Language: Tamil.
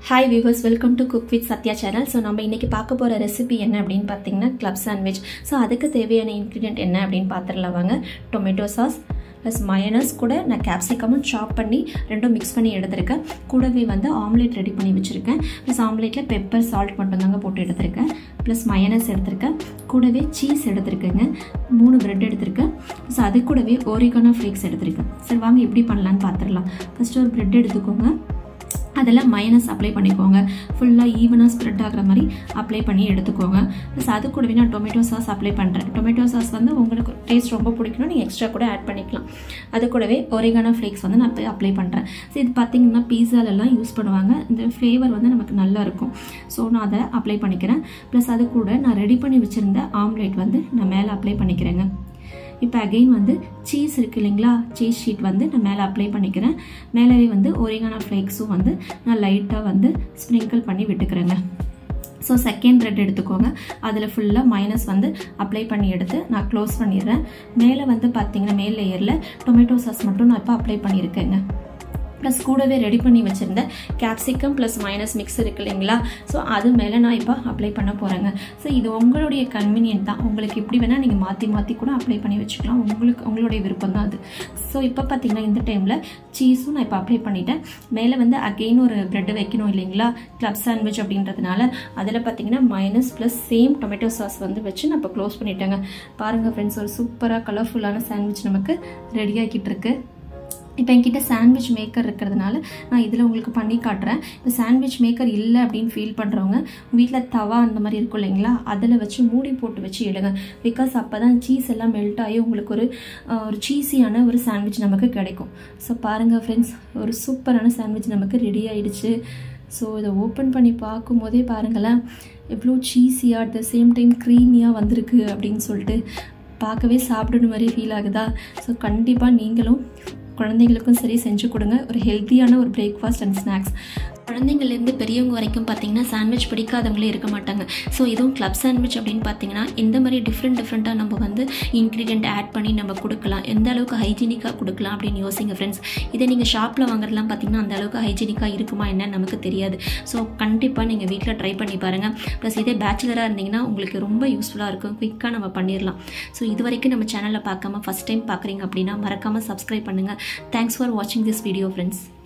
hi viewers welcome to cook with Sathya channel so நம்ம இன்றைக்கி பார்க்க போகிற ரெசிபி என்ன அப்படின்னு பார்த்தீங்கன்னா கிளப் சாண்ட்விச் ஸோ அதுக்கு தேவையான இன்க்ரீடியன்ட் என்ன அப்படின்னு பார்த்துடலாம் வாங்க டொமேட்டோ சாஸ் ப்ளஸ் மயனஸ் கூட நான் கேப்சிகமும் சாப் பண்ணி ரெண்டும் மிக்ஸ் பண்ணி எடுத்திருக்கேன் கூடவே வந்து ஆம்லேட் ரெடி பண்ணி வச்சுருக்கேன் ப்ளஸ் ஆம்லேட்டில் பெப்பர் சால்ட் மட்டும்தாங்க போட்டு எடுத்திருக்கேன் ப்ளஸ் மயனஸ் எடுத்திருக்கேன் கூடவே சீஸ் எடுத்திருக்கேங்க மூணு ப்ரெட் எடுத்திருக்கேன் ஸோ அது கூடவே ஓரிகானோ ஃப்ளேக்ஸ் எடுத்திருக்கேன் சரி வாங்க எப்படி பண்ணலான்னு பார்த்துடலாம் ஃபஸ்ட்டு ஒரு ப்ரெட் எடுத்துக்கோங்க அதில் மைனஸ் அப்ளை பண்ணிக்கோங்க ஃபுல்லாக ஈவனாக ஸ்ப்ரெட் ஆகிற மாதிரி அப்ளை பண்ணி எடுத்துக்கோங்க ப்ளஸ் அது கூடவே நான் டொமேட்டோ சாஸ் அப்ளை பண்ணுறேன் டொமேட்டோ சாஸ் வந்து உங்களுக்கு டேஸ்ட் ரொம்ப பிடிக்கணும் நீங்கள் எக்ஸ்ட்ரா கூட ஆட் பண்ணிக்கலாம் அது கூடவே ஒரிகானா ஃப்ளேக்ஸ் வந்து நான் இப்போ அப்ளை பண்ணுறேன் ஸோ இது பார்த்தீங்கன்னா பீஸாலெல்லாம் யூஸ் பண்ணுவாங்க இந்த ஃப்ளேவர் வந்து நமக்கு நல்லா இருக்கும் ஸோ நான் அதை அப்ளை பண்ணிக்கிறேன் ப்ளஸ் அது கூட நான் ரெடி பண்ணி வச்சுருந்த ஆம்லேட் வந்து நான் மேலே அப்ளை பண்ணிக்கிறேங்க இப்போ அகெயின் வந்து சீஸ் இருக்குது இல்லைங்களா சீஸ் ஷீட் வந்து நான் மேலே அப்ளை பண்ணிக்கிறேன் மேலேயே வந்து ஒரிகானா ஃப்ளேக்ஸும் வந்து நான் லைட்டாக வந்து ஸ்ப்ரிங்கிள் பண்ணி விட்டுக்கிறேங்க ஸோ செகண்ட் த்ரெட் எடுத்துக்கோங்க அதில் ஃபுல்லாக மைனஸ் வந்து அப்ளை பண்ணி எடுத்து நான் க்ளோஸ் பண்ணிடுறேன் மேலே வந்து பார்த்தீங்கன்னா மேல் லேயரில் டொமேட்டோ சாஸ் மட்டும் நான் இப்போ அப்ளை பண்ணியிருக்கேங்க ப்ளஸ் கூடவே ரெடி பண்ணி வச்சுருந்த கேப்சிகம் ப்ளஸ் மைனஸ் மிக்ஸ் இருக்கு இல்லைங்களா ஸோ அது மேலே நான் இப்போ அப்ளை பண்ண போகிறேங்க ஸோ இது உங்களுடைய கன்வீனியன்ட் தான் உங்களுக்கு எப்படி வேணால் நீங்கள் மாற்றி மாற்றி கூட அப்ளை பண்ணி வச்சுக்கலாம் உங்களுக்கு உங்களுடைய விருப்பம் தான் அது ஸோ இப்போ பார்த்தீங்கன்னா இந்த டைமில் சீஸும் நான் இப்போ அப்ளை பண்ணிட்டேன் மேலே வந்து அகெயின் ஒரு ப்ரெட்டு வைக்கணும் இல்லைங்களா கிளப் சாண்ட்விச் அப்படின்றதுனால அதில் பார்த்தீங்கன்னா minus plus same tomato sauce வந்து வச்சு நான் இப்போ க்ளோஸ் பண்ணிட்டேங்க பாருங்கள் ஃப்ரெண்ட்ஸ் ஒரு சூப்பராக கலர்ஃபுல்லான சாண்ட்விச் நமக்கு ரெடி ஆகிட்டு இருக்கு இப்போ என்கிட்ட சாண்ட்விச் மேக்கர் இருக்கிறதுனால நான் இதில் உங்களுக்கு பண்ணி காட்டுறேன் இப்போ சாண்ட்விச் மேக்கர் இல்லை அப்படின்னு ஃபீல் பண்ணுறவங்க வீட்டில் தவா அந்த மாதிரி இருக்கும் இல்லைங்களா அதில் வச்சு மூடி போட்டு வச்சு எடுங்க பிகாஸ் அப்போ தான் சீஸ் எல்லாம் மெல்ட் ஆகி உங்களுக்கு ஒரு ஒரு சீஸியான ஒரு சாண்ட்விச் நமக்கு கிடைக்கும் ஸோ பாருங்கள் ஃப்ரெண்ட்ஸ் ஒரு சூப்பரான சாண்ட்விச் நமக்கு ரெடி ஆகிடுச்சு ஸோ இதை ஓப்பன் பண்ணி பார்க்கும் போதே பாருங்களேன் எவ்வளோ சீஸியாக அட் த சேம் டைம் க்ரீமியாக வந்திருக்கு அப்படின்னு சொல்லிட்டு பார்க்கவே சாப்பிடணும் மாதிரி ஃபீல் ஆகுதா ஸோ கண்டிப்பாக நீங்களும் குழந்தைங்களுக்கும் சரி செஞ்சு கொடுங்க ஒரு ஹெல்த்தியான ஒரு பிரேக்ஃபாஸ்ட் அண்ட் ஸ்நாக்ஸ் குழந்தைங்கள்லேருந்து பெரியவங்க வரைக்கும் பார்த்தீங்கன்னா சாண்ட்விச் பிடிக்காதவங்களே இருக்க மாட்டாங்க ஸோ இதுவும் கிளப் சாண்ட்விச் அப்படின்னு பார்த்தீங்கன்னா இந்த மாதிரி டிஃப்ரெண்ட் டிஃப்ரெண்ட்டாக நம்ம வந்து இன்க்ரீடியன்ட் ஆட் பண்ணி நம்ம கொடுக்கலாம் எந்த அளவுக்கு ஹைஜீனிக்காக கொடுக்கலாம் அப்படின்னு யோசிங்க ஃப்ரெண்ட்ஸ் இதை நீங்கள் ஷாப்பில் வாங்குறதுலாம் பார்த்தீங்கன்னா அந்த அளவுக்கு ஹைஜீனிக்காக இருக்குமா என்னன்னு நமக்கு தெரியாது ஸோ கண்டிப்பாக நீங்கள் வீட்டில் ட்ரை பண்ணி பாருங்கள் ப்ளஸ் இதே பேச்சுலராக இருந்தீங்கன்னா உங்களுக்கு ரொம்ப யூஸ்ஃபுல்லாக இருக்கும் குயிக்காக நம்ம பண்ணிடலாம் ஸோ இது வரைக்கும் நம்ம சேனலில் பார்க்காம ஃபஸ்ட் டைம் பார்க்குறீங்க அப்படின்னா மறக்காமல் சப்ஸ்கிரைப் பண்ணுங்கள் தேங்க்ஸ் ஃபார் வாட்சிங் திஸ் வீடியோ ஃப்ரெண்ட்ஸ்